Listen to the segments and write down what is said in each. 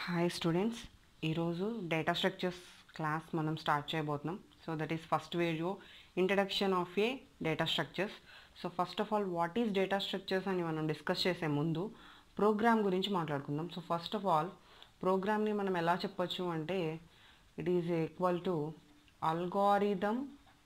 Hi students ఈరోజు data structures class మనం start చేయబోతున్నాం so that is first video introduction of a data structures so first of all what is data structures అని మనం discuss చేసే ముందు programme గురించి మాట్లాడుకుందాం సో ఫస్ట్ ఆఫ్ ఆల్ ప్రోగ్రామ్ని మనం ఎలా చెప్పొచ్చు అంటే it is equal to algorithm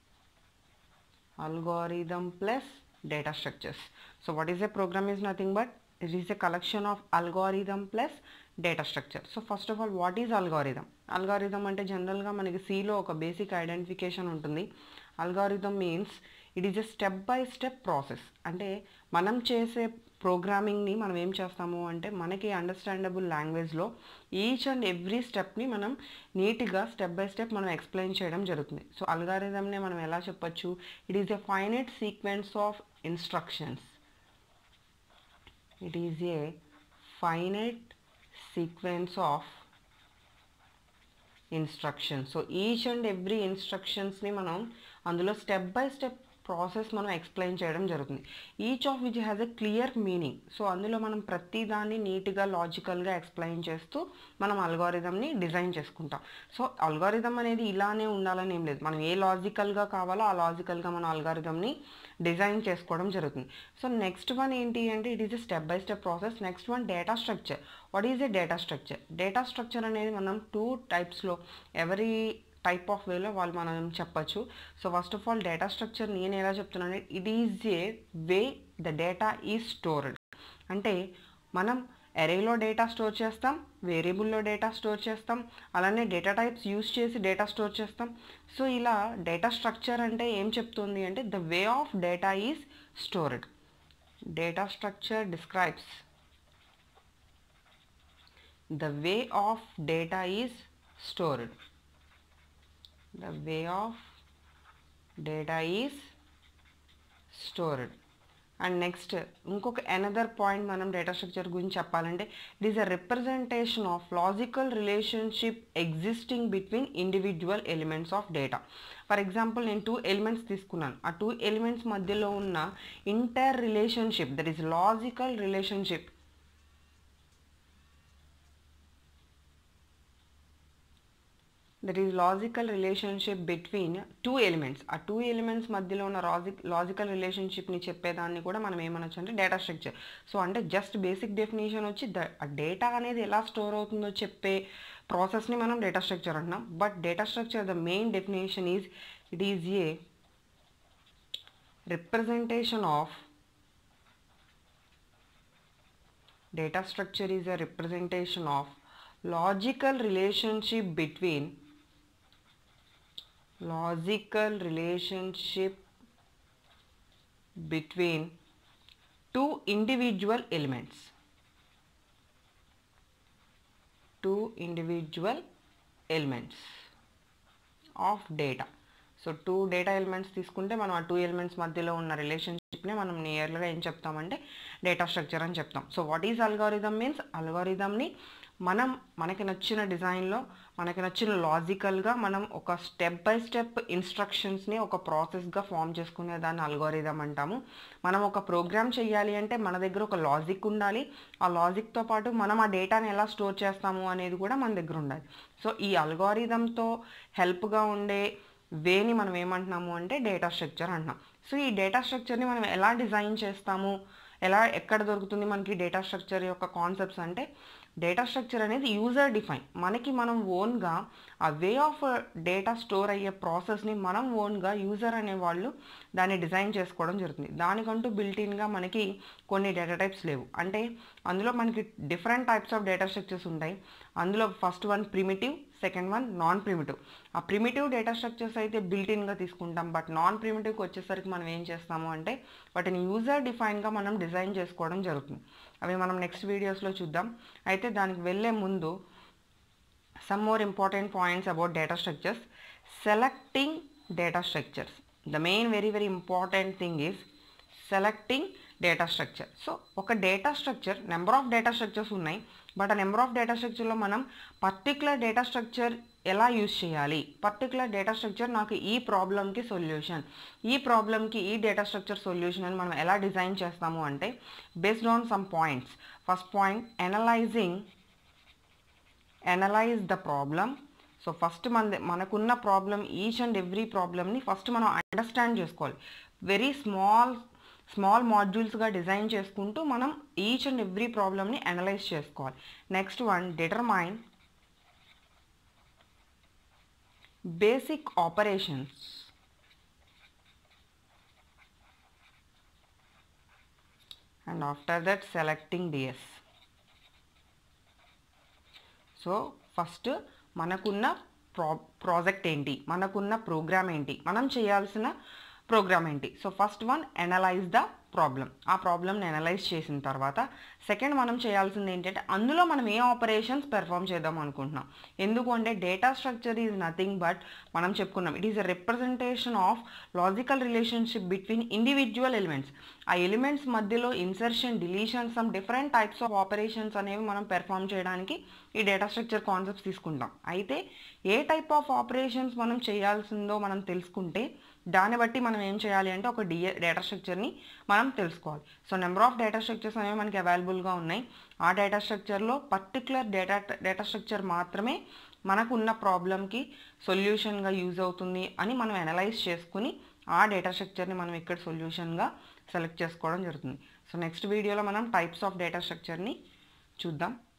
algorithm plus data structures. So what is a program is nothing but it is a collection of algorithm plus data structure so first of all what is algorithm algorithm అంటే జనరల్గా మనకి సిలో ఒక basic identification ఉంటుంది algorithm means it is a step by step process అంటే మనం చేసే ప్రోగ్రామింగ్ని మనం ఏం చేస్తాము అంటే మనకి అండర్స్టాండబుల్ లాంగ్వేజ్లో ఈచ్ అండ్ ఎవ్రీ స్టెప్ని మనం నీట్గా స్టెప్ బై స్టెప్ మనం ఎక్స్ప్లెయిన్ చేయడం జరుగుతుంది సో అల్గారిథంని మనం ఎలా చెప్పొచ్చు it is a finite sequence of instructions it is a finite sequence of instructions so each and every ఇన్స్ట్రక్షన్స్ని మనం అందులో స్టెప్ బై స్టెప్ ప్రాసెస్ మనం ఎక్స్ప్లెయిన్ చేయడం జరుగుతుంది each of which has a clear meaning so అందులో మనం ప్రతి దాన్ని నీట్గా లాజికల్గా ఎక్స్ప్లెయిన్ చేస్తూ మనం అల్గారిథంని డిజైన్ చేసుకుంటాం సో అల్గారిథం అనేది ఇలానే ఉండాలని ఏం లేదు మనం ఏ లాజికల్గా కావాలో ఆ లాజికల్గా మనం అల్గారిథంని డిజైన్ చేసుకోవడం జరుగుతుంది సో నెక్స్ట్ వన్ ఏంటి అంటే it is a step by step process next one data structure what is a data structure data structure అనేది మనం టూ టైప్స్లో ఎవరీ టైప్ ఆఫ్ వేలో వాళ్ళు మనం చెప్పచ్చు so first of all data structure నేను ఎలా చెప్తున్నాను it is a way the data is stored అంటే మనం ఎరేలో డేటా స్టోర్ చేస్తాం వేరియబుల్లో డేటా స్టోర్ చేస్తాం అలానే డేటా టైప్స్ యూస్ చేసి డేటా స్టోర్ చేస్తాం సో ఇలా డేటా స్ట్రక్చర్ అంటే ఏం చెప్తుంది అంటే the way of data is stored data structure describes the way of data is stored the way of data is stored and next ఇంకొక another point మనం data structure గురించి చెప్పాలంటే it is a representation of logical relationship existing between individual elements of data for example నేను two elements తీసుకున్నాను ఆ two elements మధ్యలో ఉన్న inter relationship that is logical relationship that is logical relationship between two elements ఆ two elements మధ్యలో ఉన్న logic logical రిలేషన్షిప్ని చెప్పేదాన్ని కూడా మనం ఏమనొచ్చు అంటే డేటా స్ట్రక్చర్ సో అంటే జస్ట్ బేసిక్ డెఫినేషన్ వచ్చి ద ఆ డేటా అనేది ఎలా స్టోర్ అవుతుందో చెప్పే ప్రాసెస్ని మనం డేటా స్ట్రక్చర్ అంటున్నాం but data structure the main definition is it is a representation of data structure is a representation of logical relationship between logical relationship between two individual elements two individual elements of data so two data elements తీసుకుంటే మనం ఆ two elements మధ్యలో ఉన్న రిలేషన్షిప్ని మనం నియర్గా ఏం చెప్తామంటే data structure అని చెప్తాం so what is algorithm means అల్గారిథమ్ని మనం మనకి నచ్చిన డిజైన్లో మనకి నచ్చిన లాజికల్గా మనం ఒక స్టెప్ బై స్టెప్ ఇన్స్ట్రక్షన్స్ని ఒక ప్రాసెస్గా ఫామ్ చేసుకునే దాన్ని అల్గోరిథం అంటాము మనం ఒక ప్రోగ్రామ్ చేయాలి అంటే మన దగ్గర ఒక లాజిక్ ఉండాలి ఆ లాజిక్తో పాటు మనం ఆ డేటాని ఎలా స్టోర్ చేస్తాము అనేది కూడా మన దగ్గర ఉండాలి సో ఈ అల్గోరిథంతో హెల్ప్గా ఉండే వేని మనం ఏమంటున్నాము అంటే డేటా స్ట్రక్చర్ అంటున్నాం సో ఈ డేటా స్ట్రక్చర్ని మనం ఎలా డిజైన్ చేస్తాము ఎలా ఎక్కడ దొరుకుతుంది మనకి డేటా స్ట్రక్చర్ యొక్క కాన్సెప్ట్స్ అంటే డేటా స్ట్రక్చర్ అనేది యూజర్ డిఫైన్ మనకి మనం ఓన్గా ఆ వే ఆఫ్ డేటా స్టోర్ అయ్యే ప్రాసెస్ని మనం ఓన్గా యూజర్ అనేవాళ్ళు దాన్ని డిజైన్ చేసుకోవడం జరుగుతుంది దానికంటూ బిల్టిన్గా మనకి కొన్ని డేటా టైప్స్ లేవు అంటే అందులో మనకి different types of data structures ఉంటాయి అందులో first one primitive second one non primitive ఆ ప్రిమిటివ్ డేటా స్ట్రక్చర్స్ అయితే బిల్టిన్గా తీసుకుంటాం బట్ నాన్ ప్రిమిటివ్కి వచ్చేసరికి మనం ఏం చేస్తాము అంటే వాటిని యూజర్ డిఫైన్గా మనం డిజైన్ చేసుకోవడం జరుగుతుంది అవి మనం నెక్స్ట్ వీడియోస్లో చూద్దాం అయితే దానికి వెళ్ళే ముందు some more important points about data structures selecting data structures the main very very important thing is selecting data structure so ఒక data structure number of data structures ఉన్నాయి బట్ ఆ నెంబర్ ఆఫ్ డేటా స్ట్రక్చర్లో మనం particular data structure ఎలా use చేయాలి particular data structure నాకు ఈ ప్రాబ్లమ్కి solution ఈ ప్రాబ్లమ్కి ఈ డేటా స్ట్రక్చర్ సొల్యూషన్ అని మనం ఎలా డిజైన్ చేస్తాము అంటే based on some points first point analyzing analyze the problem so first మన మనకున్న ప్రాబ్లం ఈచ్ అండ్ ఎవ్రీ ప్రాబ్లమ్ని ఫస్ట్ మనం అండర్స్టాండ్ చేసుకోవాలి వెరీ స్మాల్ స్మాల్ మాడ్యూల్స్గా డిజైన్ చేసుకుంటూ మనం ఈచ్ అండ్ ఎవ్రీ ప్రాబ్లమ్ని అనలైజ్ చేసుకోవాలి next one determine basic operations and after that selecting DS so first మనకున్న ప్రా ప్రాజెక్ట్ ఏంటి మనకున్న ప్రోగ్రామ్ ఏంటి మనం చేయాల్సిన ప్రోగ్రామ్ ఏంటి so first one analyze the problem ఆ ప్రాబ్లమ్ని అనలైజ్ చేసిన తర్వాత సెకండ్ మనం చేయాల్సింది ఏంటంటే అందులో మనం ఏ ఆపరేషన్స్ పెర్ఫామ్ చేద్దాం అనుకుంటున్నాం ఎందుకు అంటే data structure is nothing but మనం చెప్పుకున్నాం it is a representation of logical relationship between individual elements ఆ ఎలిమెంట్స్ మధ్యలో insertion deletion some different types of operations అనేవి మనం పెర్ఫామ్ చేయడానికి ఈ డేటా స్ట్రక్చర్ కాన్సెప్ట్స్ తీసుకుంటాం అయితే ఏ టైప్ ఆఫ్ ఆపరేషన్స్ మనం చేయాల్సిందో మనం తెలుసుకుంటే దాన్ని బట్టి మనం ఏం చేయాలి అంటే ఒక డిఏ డేటా స్ట్రక్చర్ని మనం తెలుసుకోవాలి so number of data structures అనేవి మనకి అవైలబుల్గా ఉన్నాయి ఆ డేటా స్ట్రక్చర్లో పర్టికులర్ డేటా డేటా స్ట్రక్చర్ మాత్రమే మనకు ఉన్న ప్రాబ్లమ్కి సొల్యూషన్గా యూజ్ అవుతుంది అని మనం అనలైజ్ చేసుకుని ఆ డేటా స్ట్రక్చర్ని మనం ఇక్కడ సొల్యూషన్గా సెలెక్ట్ చేసుకోవడం జరుగుతుంది సో నెక్స్ట్ వీడియోలో మనం టైప్స్ ఆఫ్ డేటా స్ట్రక్చర్ని చూద్దాం